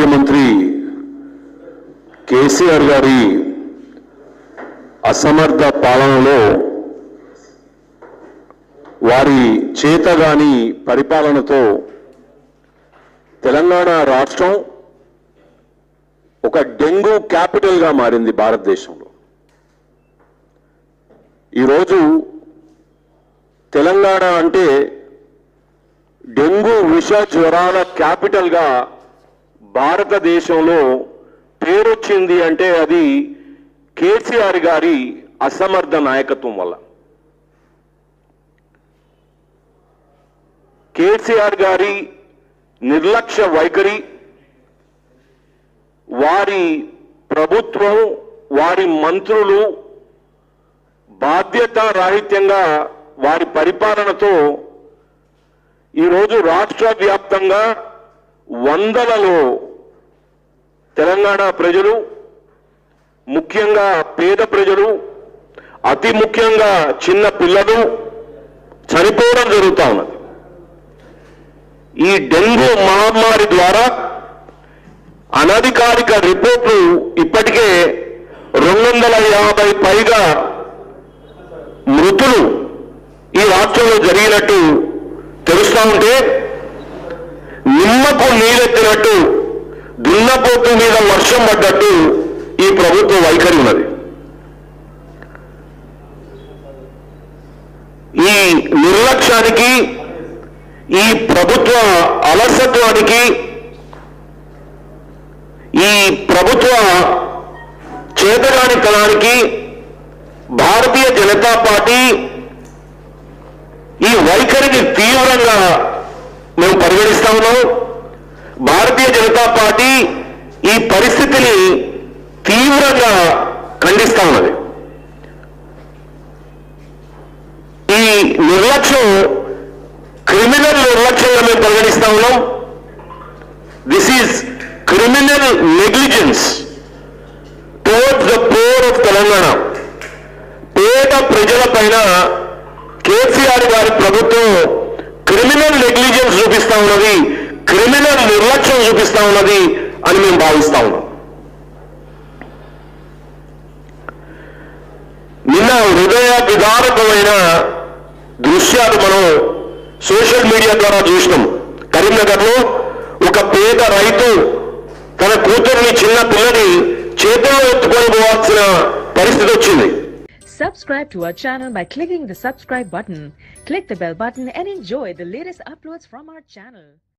ముఖ్యమంత్రి కేసీఆర్ గారి అసమర్థ పాలనలో వారి చేతగాని పరిపాలనతో తెలంగాణ రాష్ట్రం ఒక డెంగ్యూ క్యాపిటల్గా మారింది భారతదేశంలో ఈరోజు తెలంగాణ అంటే డెంగ్యూ విష జ్వరాల క్యాపిటల్గా భారతదేశంలో పేరొచ్చింది అంటే అది కేసీఆర్ గారి అసమర్థ నాయకత్వం వల్ల కేసీఆర్ గారి నిర్లక్ష్య వైఖరి వారి ప్రభుత్వం వారి మంత్రులు బాధ్యత రాహిత్యంగా వారి పరిపాలనతో ఈరోజు రాష్ట్ర వ్యాప్తంగా వందలలో తెలంగాణ ప్రజలు ముఖ్యంగా పేద ప్రజలు అతి ముఖ్యంగా చిన్న పిల్లలు చనిపోవడం జరుగుతా ఉన్నది ఈ డెంగ్యూ మహమ్మారి ద్వారా అనధికారిక రిపోర్ట్లు ఇప్పటికే రెండు వందల యాభై పైగా మృతులు ఈ రాష్ట్రంలో జరిగినట్టు తెలుస్తా ఉంటే నిమ్మకు నీరెత్తినట్టు దున్నపోతు మీద వర్షం పడ్డట్టు ఈ ప్రభుత్వ వైఖరి ఉన్నది ఈ నిర్లక్ష్యానికి ఈ ప్రభుత్వ అలసత్వానికి ఈ ప్రభుత్వ చేతగానితనానికి భారతీయ జనతా పార్టీ ఈ వైఖరిని తీవ్రంగా మేము పరిగణిస్తా ఉన్నాం భారతీయ జనతా పార్టీ ఈ పరిస్థితిని తీవ్రంగా ఖండిస్తా ఉన్నది ఈ నిర్లక్ష్యం క్రిమినల్ నిర్లక్ష్యంగా మేము పరిగణిస్తా ఉన్నాం this is criminal negligence towards the poor of Telangana పేద ప్రజల పైన కేసీఆర్ గారి ప్రభుత్వం క్రిమినల్ నెగ్లిజెన్స్ చూపిస్తా ఉన్నది క్రిమినల్ నిర్లక్ష్యం చూపిస్తా ఉన్నది అని మేము భావిస్తా ఉన్నాం నిన్న హృదయ విదారకమైన దృశ్యాలు మనం సోషల్ మీడియా ద్వారా చూసినాం కరీంనగర్లో ఒక పేద రైతు తన కూతుర్ని చిన్న పిల్లని చేతుల్లో ఎత్తుకొని పోవాల్సిన పరిస్థితి వచ్చింది Subscribe to our channel by clicking the subscribe button. Click the bell button and enjoy the latest uploads from our channel.